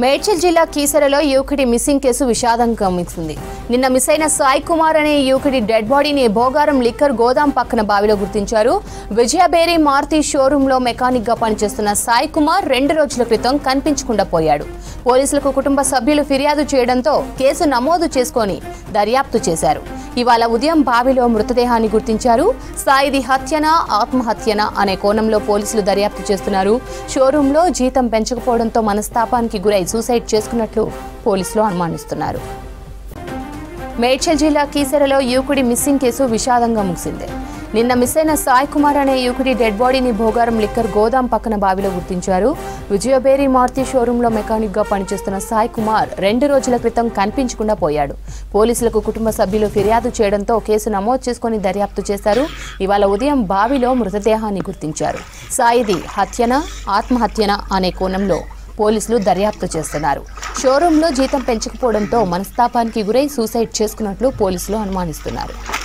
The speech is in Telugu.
మేడ్చల్ జిల్లా కీసరలో యువకుడి మిస్సింగ్ కేసు విషాదంగా మిక్సింది నిన్న మిస్ అయిన సాయి కుమార్ అనే యువకుడి డెడ్ బాడీని భోగారం లిక్కర్ గోదాం పక్కన బావిలో గుర్తించారు విజయబేరి మారుతి షోరూంలో మెకానిక్ గా పనిచేస్తున్న సాయి కుమార్ రెండు రోజుల క్రితం కనిపించకుండా పోయాడు పోలీసులకు కుటుంబ సభ్యులు ఫిర్యాదు చేయడంతో కేసు నమోదు చేసుకొని దర్యాప్తు చేశారు ఇవాళ ఉదయం బావిలో మృతదేహాన్ని గుర్తించారు సాయిది హత్యనా ఆత్మహత్యనా అనే కోణంలో పోలీసులు దర్యాప్తు చేస్తున్నారు షోరూంలో జీతం పెంచకపోవడంతో మనస్తాపానికి గురై సూసైడ్ చేసుకున్నట్లు పోలీసులు అనుమానిస్తున్నారు మేడ్చల్ జిల్లా కీసరలో యువకుడి మిస్సింగ్ కేసు విషాదంగా ముగిసింది నిన్న మిస్ అయిన సాయి కుమార్ అనే యువకుడి డెడ్ బాడీని భోగారం లిక్కర్ గోదాం పక్కన బావిలో గుర్తించారు విజయబేరి మారుతి షోరూంలో మెకానిక్ గా పనిచేస్తున్న సాయి కుమార్ రెండు రోజుల క్రితం కనిపించకుండా పోయాడు పోలీసులకు కుటుంబ సభ్యులు ఫిర్యాదు చేయడంతో కేసు నమోదు చేసుకుని దర్యాప్తు చేశారు ఇవాళ ఉదయం బావిలో మృతదేహాన్ని గుర్తించారు సాయిది హత్యన ఆత్మహత్యన అనే కోణంలో పోలీసులు దర్యాప్తు చేస్తున్నారు షోరూంలో జీతం పెంచకపోవడంతో మనస్తాపానికి గురై సూసైడ్ చేసుకున్నట్లు పోలీసులు అనుమానిస్తున్నారు